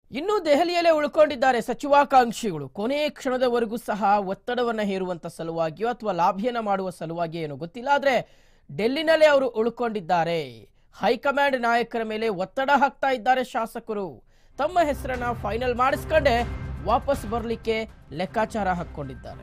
ಇನ್ನು ದೆಹಲಿಯಲ್ಲೇ ಉಳ್ಕೊಂಡಿದ್ದಾರೆ ಸಚಿವಾಕಾಂಕ್ಷಿಗಳು ಕೊನೆ ಕ್ಷಣದವರೆಗೂ ಸಹ ಒತ್ತಡವನ್ನ ಹೇರುವಂತ ಸಲುವಾಗಿಯೋ ಅಥವಾ ಲಾಭ್ಯನ ಮಾಡುವ ಸಲುವಾಗಿಯೋ ಏನೋ ಗೊತ್ತಿಲ್ಲ ಆದ್ರೆ ಡೆಲ್ಲಿನಲ್ಲೇ ಅವರು ಉಳ್ಕೊಂಡಿದ್ದಾರೆ ಹೈಕಮಾಂಡ್ ನಾಯಕರ ಮೇಲೆ ಒತ್ತಡ ಹಾಕ್ತಾ ಇದ್ದಾರೆ ಶಾಸಕರು ತಮ್ಮ ಹೆಸರನ್ನ ಫೈನಲ್ ಮಾಡಿಸ್ಕೊಂಡೆ ವಾಪಸ್ ಬರಲಿಕ್ಕೆ ಲೆಕ್ಕಾಚಾರ ಹಾಕೊಂಡಿದ್ದಾರೆ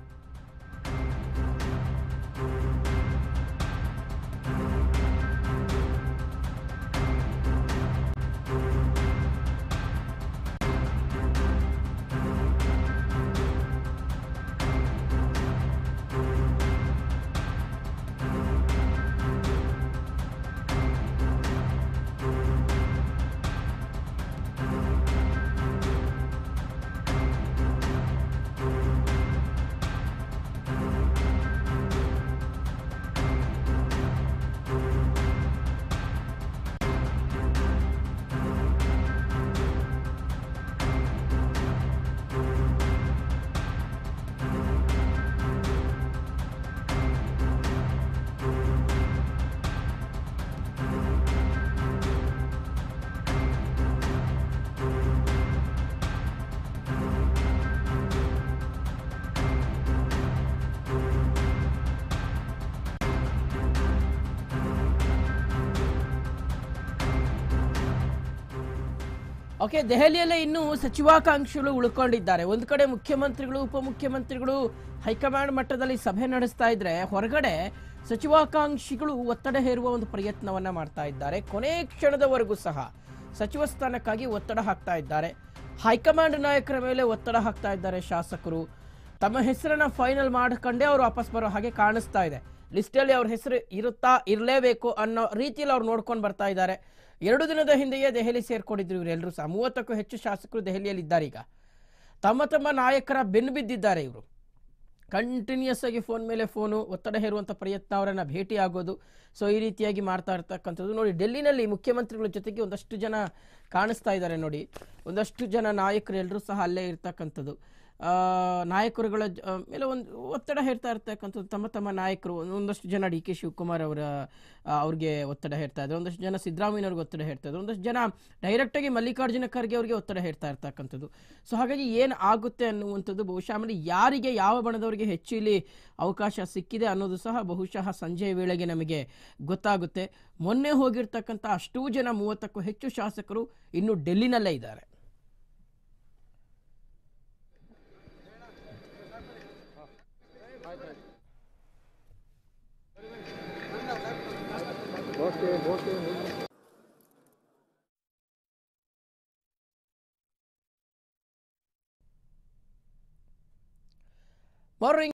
ಓಕೆ ದೆಹಲಿಯಲ್ಲೇ ಇನ್ನೂ ಸಚಿವಾಕಾಂಕ್ಷಿಗಳು ಉಳ್ಕೊಂಡಿದ್ದಾರೆ ಒಂದು ಕಡೆ ಮುಖ್ಯಮಂತ್ರಿಗಳು ಉಪಮುಖ್ಯಮಂತ್ರಿಗಳು ಹೈಕಮಾಂಡ್ ಮಟ್ಟದಲ್ಲಿ ಸಭೆ ನಡೆಸ್ತಾ ಇದ್ರೆ ಹೊರಗಡೆ ಸಚಿವಾಕಾಂಕ್ಷಿಗಳು ಒತ್ತಡ ಹೇರುವ ಒಂದು ಪ್ರಯತ್ನವನ್ನ ಮಾಡ್ತಾ ಇದ್ದಾರೆ ಕೊನೆ ಕ್ಷಣದವರೆಗೂ ಸಹ ಸಚಿವ ಸ್ಥಾನಕ್ಕಾಗಿ ಒತ್ತಡ ಹಾಕ್ತಾ ಇದ್ದಾರೆ ಹೈಕಮಾಂಡ್ ನಾಯಕರ ಮೇಲೆ ಒತ್ತಡ ಹಾಕ್ತಾ ಇದ್ದಾರೆ ಶಾಸಕರು ತಮ್ಮ ಹೆಸರನ್ನ ಫೈನಲ್ ಮಾಡ್ಕೊಂಡೇ ಅವರು ವಾಪಸ್ ಬರೋ ಹಾಗೆ ಕಾಣಿಸ್ತಾ ಇದೆ ಲಿಸ್ಟಲ್ಲಿ ಅವ್ರ ಹೆಸರು ಇರುತ್ತಾ ಇರಲೇಬೇಕು ಅನ್ನೋ ರೀತಿಯಲ್ಲಿ ಅವ್ರು ನೋಡ್ಕೊಂಡು ಬರ್ತಾ ಇದ್ದಾರೆ ಎರಡು ದಿನದ ಹಿಂದೆಯೇ ದೆಹಲಿ ಸೇರ್ಕೊಂಡಿದ್ರು ಇವರೆಲ್ಲರೂ ಸಹ ಮೂವತ್ತಕ್ಕೂ ಹೆಚ್ಚು ಶಾಸಕರು ದೆಹಲಿಯಲ್ಲಿ ಇದ್ದಾರೆ ಈಗ ತಮ್ಮ ತಮ್ಮ ನಾಯಕರ ಬೆನ್ನು ಬಿದ್ದಿದ್ದಾರೆ ಇವರು ಕಂಟಿನ್ಯೂಸ್ ಆಗಿ ಫೋನ್ ಮೇಲೆ ಫೋನು ಒತ್ತಡ ಹೇರುವಂಥ ಪ್ರಯತ್ನ ಅವರನ್ನು ಭೇಟಿ ಆಗೋದು ಸೊ ಈ ರೀತಿಯಾಗಿ ಮಾಡ್ತಾ ಇರ್ತಕ್ಕಂಥದ್ದು ನೋಡಿ ಡೆಲ್ಲಿನಲ್ಲಿ ಮುಖ್ಯಮಂತ್ರಿಗಳ ಜೊತೆಗೆ ಒಂದಷ್ಟು ಜನ ಕಾಣಿಸ್ತಾ ಇದ್ದಾರೆ ನೋಡಿ ಒಂದಷ್ಟು ಜನ ನಾಯಕರು ಎಲ್ಲರೂ ಸಹ ಅಲ್ಲೇ ಇರ್ತಕ್ಕಂಥದ್ದು ಆ, ನಾಯಕರುಗಳ ಜ- ಆ, ಮೇಲೆ ಒಂದು ಒತ್ತಡ ಹೇರ್ತಾ ಇರ್ತಕ್ಕಂಥದ್ದು ತಮ್ಮ ತಮ್ಮ ನಾಯಕರು ಒಂದಷ್ಟು ಜನ ಡಿ ಕೆ ಶಿವಕುಮಾರ್ ಅವರ ಆ, ಅವ್ರಿಗೆ ಒತ್ತಡ ಹೇರ್ತಾ ಇದ್ದಾರೆ ಒಂದಷ್ಟು ಜನ ಸಿದ್ದರಾಮಯ್ಯನವ್ರಿಗೆ ಒತ್ತಡ ಹೇರ್ತಾ ಇದ್ದಾರೆ ಒಂದಷ್ಟು ಜನ ಡೈರೆಕ್ಟಾಗಿ ಮಲ್ಲಿಕಾರ್ಜುನ ಖರ್ಗೆ ಅವರಿಗೆ ಒತ್ತಡ ಹೇರ್ತಾ ಇರ್ತಕ್ಕಂಥದ್ದು ಸೊ ಹಾಗಾಗಿ ಏನು ಆಗುತ್ತೆ ಅನ್ನುವಂಥದ್ದು ಬಹುಶಃ ಆಮೇಲೆ ಯಾರಿಗೆ ಯಾವ ಬಣದವರಿಗೆ ಹೆಚ್ಚು ಇಲ್ಲಿ ಅವಕಾಶ ಸಿಕ್ಕಿದೆ ಅನ್ನೋದು ಸಹ ಬಹುಶಃ ಸಂಜೆಯ ವೇಳೆಗೆ ನಮಗೆ ಗೊತ್ತಾಗುತ್ತೆ ಮೊನ್ನೆ ಹೋಗಿರ್ತಕ್ಕಂಥ ಅಷ್ಟೂ ಜನ ಮೂವತ್ತಕ್ಕೂ ಹೆಚ್ಚು ಶಾಸಕರು ಇನ್ನು ಡೆಲ್ಲಿನಲ್ಲೇ ಇದ್ದಾರೆ ಮರು